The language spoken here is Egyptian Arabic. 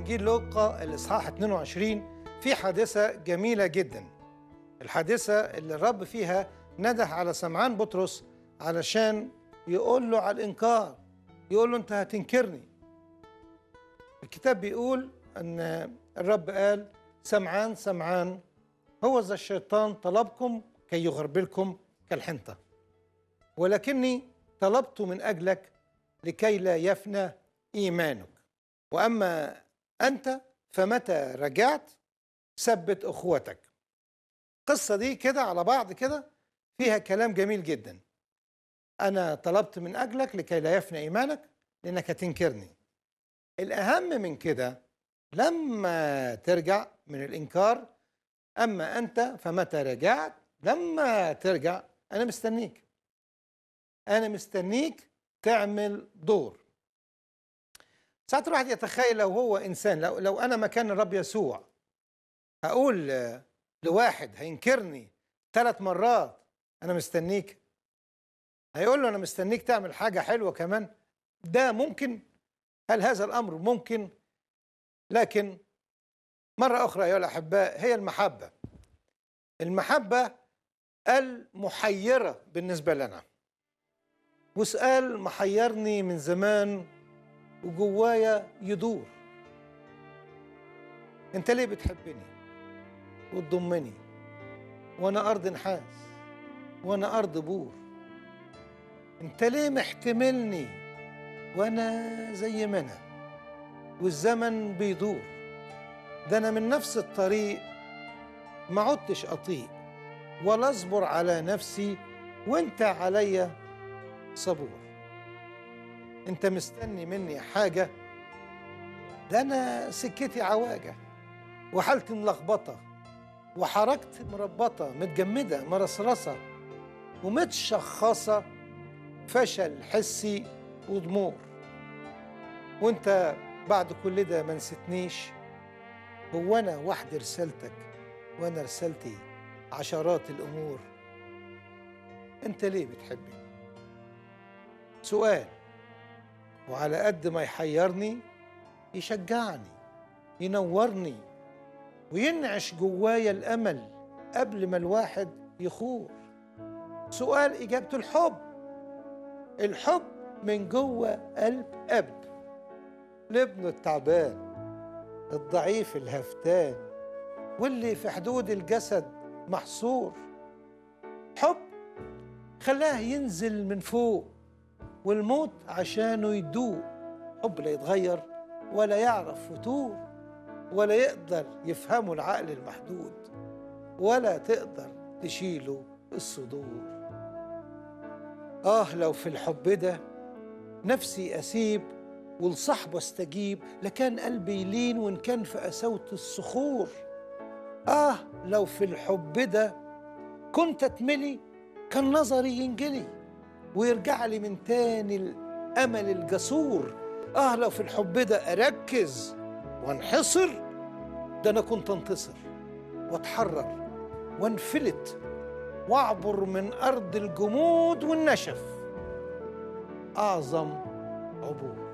إنجيل لوقا الإصحاح 22 في حادثة جميلة جدا الحادثة اللي الرب فيها نده على سمعان بطرس علشان يقول له على الإنكار يقول له أنت هتنكرني الكتاب بيقول أن الرب قال سمعان سمعان هو ذا الشيطان طلبكم كي يغربلكم كالحنطة ولكني طلبت من أجلك لكي لا يفنى إيمانك وأما أنت فمتى رجعت ثبت أخوتك القصة دي كده على بعض كده فيها كلام جميل جدا أنا طلبت من أجلك لكي لا يفنى إيمانك لأنك هتنكرني الأهم من كده لما ترجع من الإنكار أما أنت فمتى رجعت لما ترجع أنا مستنيك أنا مستنيك تعمل دور ساعات الواحد يتخيل لو هو إنسان لو, لو أنا مكان الرب يسوع هقول لواحد هينكرني ثلاث مرات أنا مستنيك هيقول له أنا مستنيك تعمل حاجة حلوة كمان ده ممكن هل هذا الأمر ممكن لكن مرة أخرى أيها الأحباء هي المحبة المحبة المحيرة بالنسبة لنا وسؤال محيرني من زمان وجوايا يدور انت ليه بتحبني وتضمني وانا ارض نحاس وانا ارض بور انت ليه محتملني وانا زي ما انا والزمن بيدور ده انا من نفس الطريق ما عدتش اطيق ولا اصبر على نفسي وانت عليا صبور انت مستني مني حاجه ده انا سكتي عواجه وحالتي ملخبطه وحركتي مربطه متجمده مرصرصه ومتشخصه فشل حسي وضمور وانت بعد كل ده ما نسيتنيش هو انا وحدي رسالتك وانا رسالتي عشرات الامور انت ليه بتحبني سؤال وعلى قد ما يحيرني يشجعني ينورني وينعش جوايا الامل قبل ما الواحد يخور سؤال اجابته الحب الحب من جوه قلب اب لابنه التعبان الضعيف الهفتان واللي في حدود الجسد محصور حب خلاه ينزل من فوق والموت عشانه يدوق حب لا يتغير ولا يعرف فتور ولا يقدر يفهمه العقل المحدود ولا تقدر تشيله الصدور آه لو في الحب ده نفسي أسيب ولصاحبه استجيب لكان قلبي يلين وإن كان في قساوة الصخور آه لو في الحب ده كنت أتملي كان نظري ينجلي ويرجع لي من تاني الأمل الجسور آه لو في الحب ده أركز وانحصر ده أنا كنت أنتصر وأتحرر وانفلت واعبر من أرض الجمود والنشف أعظم عبور